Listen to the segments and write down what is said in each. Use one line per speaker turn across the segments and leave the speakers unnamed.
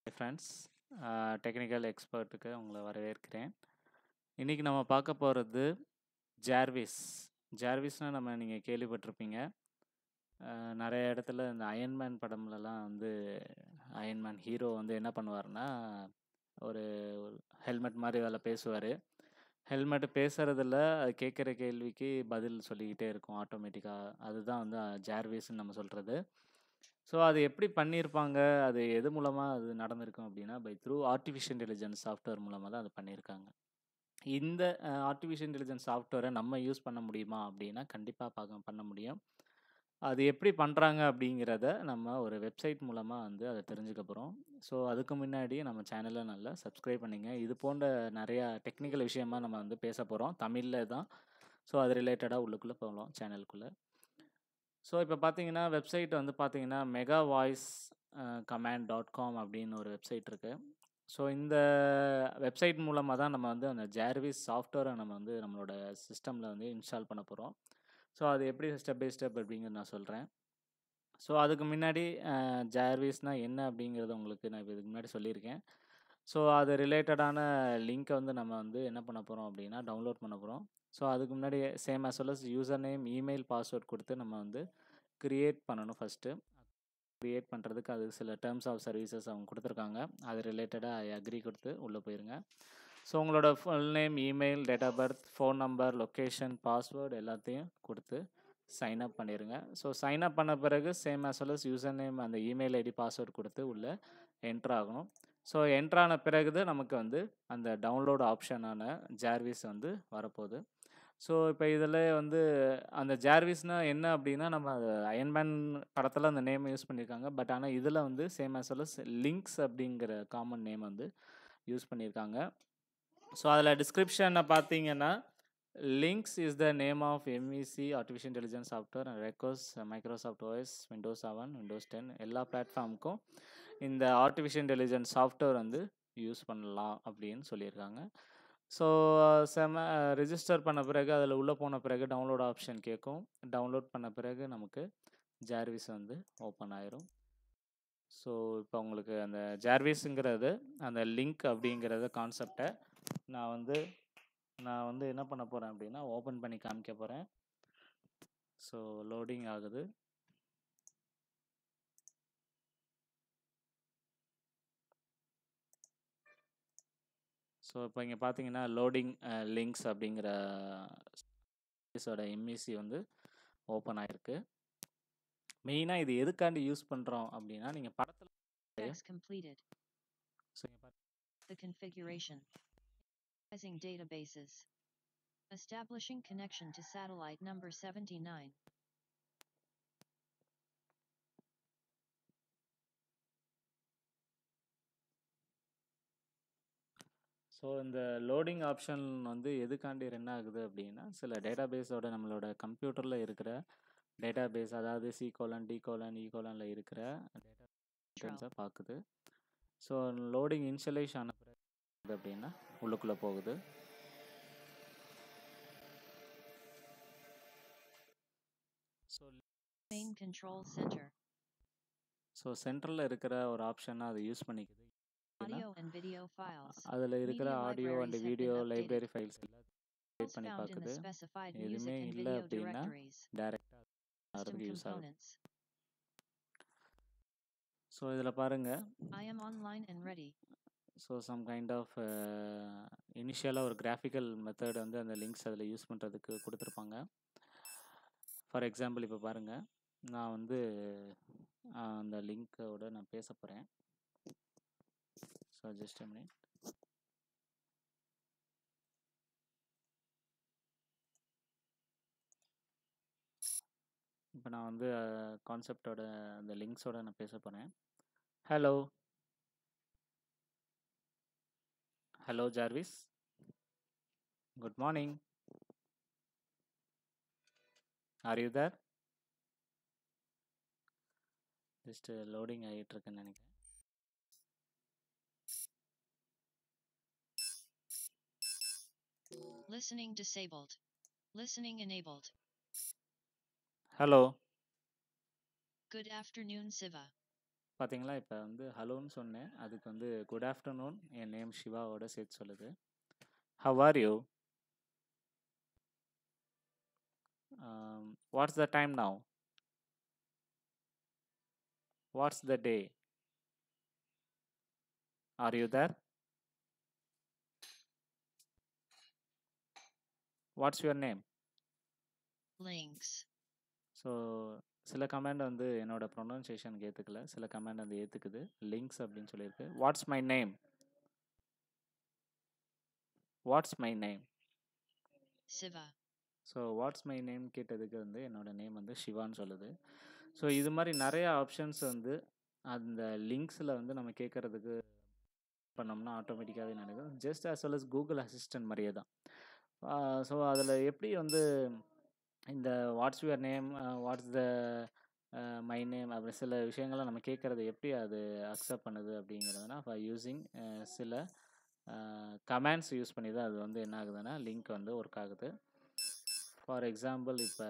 Friends technical எக்ஸ்பர்ட்டுக்கு உங்களை வரவேற்கிறேன் இன்றைக்கி நம்ம பார்க்க போகிறது ஜார்விஸ் ஜார்விஸ்னால் நம்ம நீங்கள் கேள்விப்பட்டிருப்பீங்க அஹ், நிறைய இடத்துல இந்த அயன்மேன் படம்லலாம் வந்து அயன்மேன் ஹீரோ வந்து என்ன பண்ணுவார்னா ஒரு ஹெல்மெட் மாதிரி அதில் பேசுவார் ஹெல்மெட் பேசுகிறதில்ல அது கேட்குற கேள்விக்கு பதில் சொல்லிக்கிட்டே இருக்கும் ஆட்டோமேட்டிக்காக அதுதான் வந்து ஜார்விஸ்ன்னு நம்ம சொல்கிறது ஸோ அது எப்படி பண்ணியிருப்பாங்க அது எது மூலமாக அது நடந்திருக்கும் அப்படின்னா by through artificial intelligence software மூலமாக தான் அது பண்ணியிருக்காங்க இந்த ஆர்டிஃபிஷியல் இன்டெலிஜென்ஸ் சாஃப்ட்வேரை நம்ம யூஸ் பண்ண முடியுமா அப்படின்னா கண்டிப்பாக பார்க்க பண்ண முடியும் அது எப்படி பண்ணுறாங்க அப்படிங்கிறத நம்ம ஒரு வெப்சைட் மூலமாக வந்து அதை தெரிஞ்சுக்க போகிறோம் ஸோ அதுக்கு முன்னாடி நம்ம சேனலை நல்லா சப்ஸ்கிரைப் பண்ணிங்க இது போன்ற நிறையா டெக்னிக்கல் விஷயமா நம்ம வந்து பேச போகிறோம் தமிழில் தான் ஸோ அது ரிலேட்டடாக உள்ளுக்குள்ளே போகலாம் சேனலுக்குள்ளே ஸோ இப்போ பார்த்தீங்கன்னா வெப்சைட் வந்து பார்த்தீங்கன்னா mega voice command dot com அப்படின்னு ஒரு வெப்சைட் இருக்குது ஸோ இந்த வெப்சைட் மூலமாக தான் நம்ம வந்து அந்த ஜார்விஸ் சாஃப்ட்வேரை நம்ம வந்து நம்மளோட சிஸ்டமில் வந்து இன்ஸ்டால் பண்ண போகிறோம் ஸோ அது எப்படி ஸ்டெப் பை ஸ்டெப் அப்படிங்கிறது நான் சொல்கிறேன் ஸோ அதுக்கு முன்னாடி ஜார்விஸ்னால் என்ன அப்படிங்கிறத உங்களுக்கு நான் இப்போ இதுக்கு முன்னாடி சொல்லியிருக்கேன் ஸோ அது ரிலேட்டடான லிங்க்கை வந்து நம்ம வந்து என்ன பண்ண போகிறோம் அப்படின்னா டவுன்லோட் பண்ண போகிறோம் ஸோ அதுக்கு முன்னாடி same as well as user name email password கொடுத்து நம்ம வந்து க்ரியேட் பண்ணணும் ஃபஸ்ட்டு க்ரியேட் பண்ணுறதுக்கு அது சில டேர்ம்ஸ் ஆஃப் சர்வீசஸ் அவங்க கொடுத்துருக்காங்க அது ரிலேட்டடாக ஐ அக்ரி கொடுத்து உள்ளே போயிருங்க ஸோ உங்களோட full name email date of birth phone number location password எல்லாத்தையும் கொடுத்து சைன் அப் பண்ணிடுங்க ஸோ சைன் அப் பண்ண பிறகு same as well as user name அந்த இமெயில் ஐடி பாஸ்வேர்ட் கொடுத்து உள்ளே என்ட்ரு ஆகணும் ஸோ என்ட்ரான பிறகு தான் நமக்கு வந்து அந்த டவுன்லோட் ஆப்ஷனான ஜார்விஸ் வந்து வரப்போகுது ஸோ இப்போ இதில் வந்து அந்த ஜார்விஸ்னால் என்ன அப்படின்னா நம்ம அயன்மேன் படத்தில் அந்த நேம் யூஸ் பண்ணியிருக்காங்க பட் ஆனால் இதில் வந்து same as well as links அப்படிங்கிற காமன் நேம் வந்து யூஸ் பண்ணியிருக்காங்க ஸோ அதில் டிஸ்கிரிப்ஷனை பார்த்தீங்கன்னா links is the name of MEC artificial intelligence software and requires Microsoft OS Windows seven Windows ten எல்லா பிளாட்ஃபார்முக்கும் இந்த ஆர்டிஃபிஷியல் இன்டெலிஜென்ஸ் சாஃப்ட்வேர் வந்து யூஸ் பண்ணலாம் அப்படின்னு சொல்லியிருக்காங்க ஸோ செம ரிஜிஸ்டர் பண்ண பிறகு அதில் உள்ளே போன பிறகு டவுன்லோட் ஆப்ஷன் கேட்கும் டவுன்லோட் பண்ண பிறகு நமக்கு ஜார்விஸ் வந்து ஓப்பன் ஆயிரும் ஸோ இப்போ உங்களுக்கு அந்த ஜார்விஸுங்கிறது அந்த லிங்க் அப்படிங்கிறத கான்செப்டை நான் வந்து நான் வந்து என்ன பண்ண போகிறேன் அப்படின்னா ஓப்பன் பண்ணி காமிக்க போகிறேன் ஸோ லோடிங் ஆகுது ஸோ இப்போ இங்கே பார்த்தீங்கன்னா லோடிங் லிங்க்ஸ் அப்படிங்கிற சோட எம்இசி வந்து ஓப்பன் ஆயிருக்கு மெயினாக இது எதுக்காண்டி யூஸ் பண்ணுறோம் அப்படின்னா நீங்கள் படத்தில்
Task completed.
ஸோ இங்கே பாருங்க
The configuration. Using databases. Establishing connection to satellite number 79.
So இந்த லோடிங் ஆப்ஷன் வந்து எதுக்காண்டி ரன் ஆகுது அப்படின்னா சில டேட்டாபேஸோட நம்மளோட கம்ப்யூட்டரில் இருக்கிற டேட்டாபேஸ் அதாவது C colon D colon E கோலனில் இருக்கிற டேட்டாஸை பார்க்குது ஸோ லோடிங் இன்ஷியலைஸ் ஆன பிறகு அப்படின்னா உள்ளுக்குள்ளே போகுது so
Main control center.
So சென்ட்ரலில் இருக்கிற ஒரு ஆப்ஷனை அதை யூஸ் பண்ணிக்குது அப்படின்னா
Audio and video files.
அதில் இருக்கிற
Media
audio and
libraries have been
video
updated.
Library files எல்லாத்தையும்
Files
பண்ணி
found in the
பார்க்குது
specified music
எதுவுமே
and
இல்லை
video
அப்படின்னா
directories.
டைரெக்டாக
System
அதுக்கு யூஸ் ஆகுது
components.
ஸோ இதில் பாருங்கள்
I am online and ready.
So some kind of இனிஷியலாக ஒரு கிராஃபிக்கல் மெத்தட் வந்து அந்த லிங்க்ஸ் அதில் யூஸ் பண்ணுறதுக்கு கொடுத்துருப்பாங்க ஃபார் எக்ஸாம்பிள் இப்போ பாருங்கள் நான் வந்து அஹ், அந்த லிங்க்கோட நான் பேச போகிறேன் ஸோ ஜஸ்ட் மினிட் இப்போ நான் வந்து கான்செப்டோட அந்த லிங்க்ஸோட நான் பேச போகிறேன் hello hello Jarvis good morning are you there just loading ஆகிட்டு இருக்குன்னு நினைக்கிறேன்
Listening disabled. Listening enabled.
Hello
Good afternoon, Siva.
பார்த்தீங்களா, இப்ப வந்து ஹலோன்னு சொன்னேன். அதுக்கு வந்து குட் ஆஃப்டர்நூன் என் நேம் சிவாவோட சேர்த்து சொல்லுது. How are you? Um, what's the time now? What's the day? Are you there? What's your name?
links,
so சில கமாண்ட் வந்து என்னோட ப்ரொனவுன்சியேஷனுக்கு ஏற்றுக்கல சில கமாண்ட் வந்து ஏற்றுக்குது லிங்க்ஸ் அப்படின்னு சொல்லியிருக்கு what's my name what's my name
Siva,
so what's my name கேட்டதுக்கு வந்து என்னோட நேம் வந்து சிவான்னு சொல்லுது ஸோ இது மாதிரி நிறைய ஆப்ஷன்ஸ் வந்து அந்த லிங்க்ஸில் வந்து நம்ம கேட்குறதுக்கு பண்ணோம்னா ஆட்டோமேட்டிக்காகவே நடக்கும் just as well as Google assistant மாதிரியே தான் ஸோ அதில் எப்படி வந்து இந்த what's your name what's the my name அப்படி சில விஷயங்களை நம்ம கேட்குறது எப்படி அது அக்செப்ட் பண்ணுது அப்படிங்கிறதுனா ஃபார் யூஸிங் சில கமாண்ட்ஸ் யூஸ் பண்ணி தான் அது வந்து என்ன ஆகுதுன்னா லிங்க் வந்து ஒர்க் ஆகுது ஃபார் எக்ஸாம்பிள் இப்போ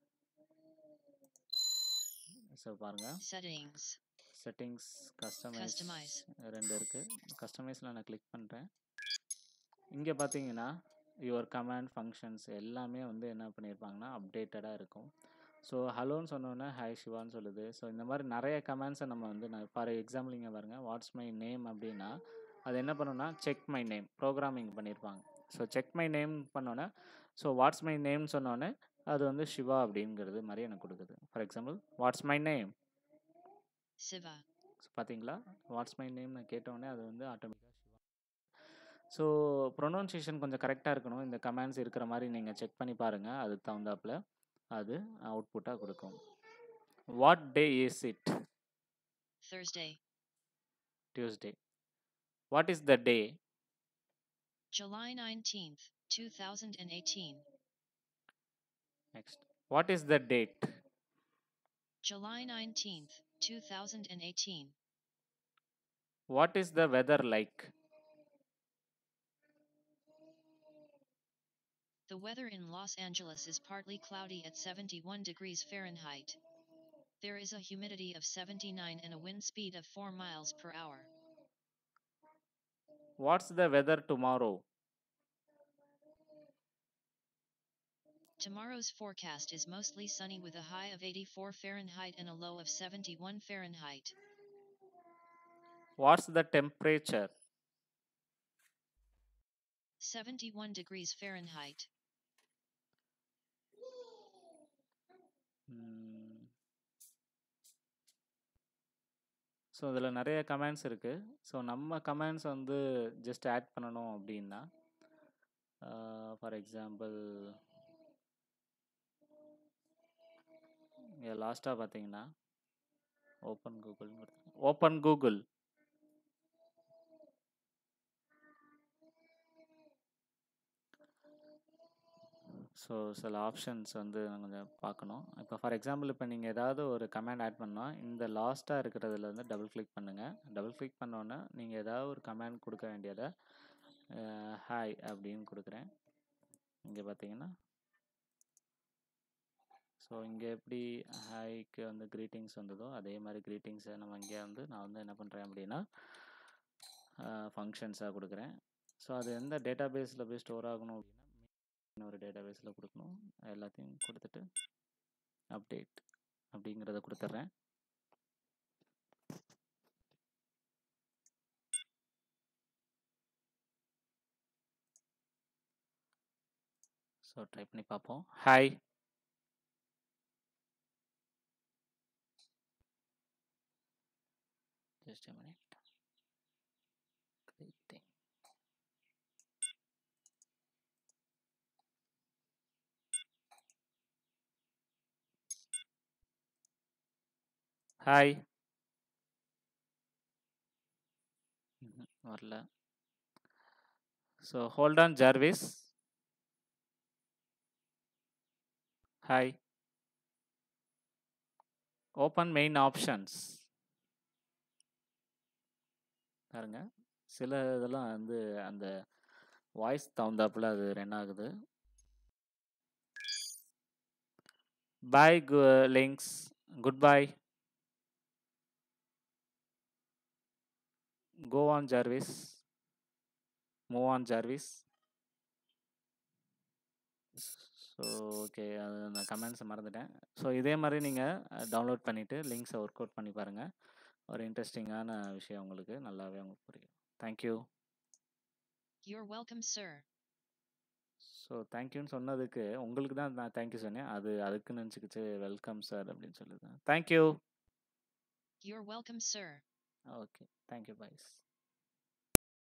ஸோ பாருங்கள்
settings,
செட்டிங்ஸ் கஸ்டமைஸ்
Customize.
ரெண்டு இருக்குது கஸ்டமைஸில் நான் கிளிக் பண்ணுறேன் இங்கே பார்த்தீங்கன்னா யுவர் கமாண்ட் ஃபங்க்ஷன்ஸ் எல்லாமே வந்து என்ன பண்ணியிருப்பாங்கன்னா அப்டேட்டடாக இருக்கும் ஸோ ஹலோன்னு சொன்னோன்னே ஹாய் சிவான்னு சொல்லுது ஸோ இந்த மாதிரி நிறைய கமெண்ட்ஸை நம்ம வந்து நான் ஃபார் எக்ஸாம்பிள் இங்கே பாருங்கள் வாட்ஸ் மை நேம் அப்படின்னா அது என்ன பண்ணுன்னா செக் மை நேம் ப்ரோக்ராமிங் பண்ணியிருப்பாங்க ஸோ செக் மை நேம் பண்ணோன்னே ஸோ வாட்ஸ் மை நேம் சொன்னோன்னே அது வந்து சிவா அப்படிங்கிறது மாதிரி எனக்கு கொடுக்குது for example what's my name
Siva,
so பார்த்தீங்களா வாட்ஸ் மை நேம் நான் கேட்டோடனே அது வந்து ஆட்டோமேட்டிக்காக சிவா ஸோ ப்ரொனவுன்சியேஷன் கொஞ்சம் கரெக்டாக இருக்கணும் இந்த கமெண்ட்ஸ் இருக்கிற மாதிரி நீங்கள் செக் பண்ணி பாருங்கள் அதுக்கு தகுந்தாப்புல அது அவுட்புட்டாக கொடுக்கும் what day is it
Thursday,
Tuesday what is the day
July 19th, 2018.
Next what is the date
July 19th, 2018.
What is the weather like
The weather in Los Angeles is partly cloudy at 71 degrees Fahrenheit. There is a humidity of 79 and a wind speed of 4 miles per hour.
What's the weather tomorrow
Tomorrow's forecast is mostly sunny with a high of 84 Fahrenheit and a low of 71 Fahrenheit.
What's the temperature
71 degrees Fahrenheit.
So இதில் நிறைய comments இருக்குது so நம்ம comments வந்து just add பண்ணணும் அப்படின்னா for example இங்கே லாஸ்ட்டாக பார்த்தீங்கன்னா open Google open Google so சில ஆப்ஷன்ஸ் வந்து நம்ம கொஞ்சம் பார்க்கணும் இப்போ ஃபார் எக்ஸாம்பிள் இப்போ நீங்கள் ஏதாவது ஒரு கமாண்ட் ஆட் பண்ணால் இந்த லாஸ்ட்டாக இருக்கிறதுல வந்து டபுள் கிளிக் பண்ணுங்கள் டபுள் கிளிக் பண்ணோன்னே நீங்கள் ஏதாவது ஒரு கமாண்ட் கொடுக்க வேண்டியதை ஹாய் அப்படின்னு கொடுக்குறேன் இங்கே பார்த்தீங்கன்னா ஸோ இங்கே எப்படி ஹாய்க்கு வந்து க்ரீட்டிங்ஸ் வந்ததோ அதே மாதிரி க்ரீட்டிங்ஸை நம்ம இங்கே வந்து நான் வந்து என்ன பண்ணுறேன் அப்படின்னா ஃபங்க்ஷன்ஸாக கொடுக்குறேன் ஸோ அது எந்த டேட்டா பேஸில் போய் ஸ்டோர் ஆகணும் அப்படின்னா இன்னொரு டேட்டா பேஸில் கொடுக்கணும் எல்லாத்தையும் கொடுத்துட்டு அப்டேட் அப்படிங்கிறத கொடுத்துட்றேன் ஸோ ட்ரை பண்ணி பார்ப்போம் hi just minute greeting hi வரல so hold on Jarvis hi open main options பாருங்க சில இதெல்லாம் வந்து அந்த வாய்ஸ் தகுந்தாப்புல அது ரன் ஆகுது bye links good bye go on Jarvis move on Jarvis so okay அது நான் கமெண்ட்ஸை மறந்துட்டேன் ஸோ இதே மாதிரி நீங்கள் டவுன்லோட் பண்ணிவிட்டு லிங்க்ஸை ஒர்க் அவுட் பண்ணி பாருங்கள் ஒரு இன்ட்ரெஸ்டிங்கான விஷயம் உங்களுக்கு நல்லாவே உங்களுக்கு புரியும் thank you
You're welcome, sir.
So தேங்க்யூன்னு சொன்னதுக்கு உங்களுக்கு தான் நான் தேங்க்யூ சொன்னேன் அது அதுக்கு நினச்சிக்கிச்சு வெல்கம் சார் அப்படின்னு சொல்லுது thank you
You're welcome, sir.
Okay thank you boys